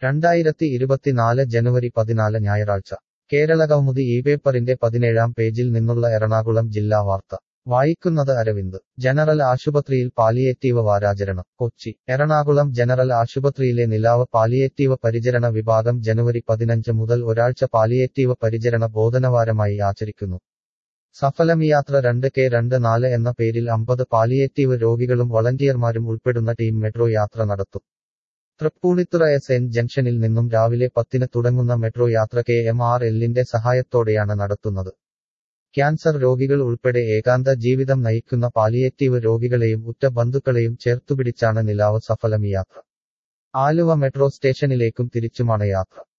രണ്ടായിരത്തി ഇരുപത്തിനാല് ജനുവരി പതിനാല് ഞായറാഴ്ച കേരളകൗമുദി ഈ പേപ്പറിന്റെ പതിനേഴാം പേജിൽ നിന്നുള്ള എറണാകുളം ജില്ലാ വാർത്ത വായിക്കുന്നത് അരവിന്ദ് ജനറൽ ആശുപത്രിയിൽ പാലിയേറ്റീവ് വാരാചരണം കൊച്ചി എറണാകുളം ജനറൽ ആശുപത്രിയിലെ നിലാവ് പാലിയേറ്റീവ് പരിചരണ വിഭാഗം ജനുവരി പതിനഞ്ച് മുതൽ ഒരാഴ്ച പാലിയേറ്റീവ് പരിചരണ ബോധനവാരമായി ആചരിക്കുന്നു സഫലമിയാത്ര രണ്ട് കെ രണ്ട് നാല് എന്ന പേരിൽ അമ്പത് പാലിയേറ്റീവ് രോഗികളും വളണ്ടിയർമാരും ഉൾപ്പെടുന്ന ടീം മെട്രോ യാത്ര നടത്തും തൃപ്പൂണിത്തുറ എസ് എൻ ജംഗ്ഷനിൽ നിന്നും രാവിലെ പത്തിന് തുടങ്ങുന്ന മെട്രോ യാത്ര കെ എം ആർ എല്ലിന്റെ സഹായത്തോടെയാണ് നടത്തുന്നത് ക്യാൻസർ രോഗികൾ ഉൾപ്പെടെ ഏകാന്ത ജീവിതം നയിക്കുന്ന പാലിയേറ്റീവ് രോഗികളെയും ഉറ്റ ബന്ധുക്കളെയും ചേർത്തുപിടിച്ചാണ് നിലാവ് സഫലമിയാത്ര ആലുവ മെട്രോ സ്റ്റേഷനിലേക്കും തിരിച്ചുമാണ് യാത്ര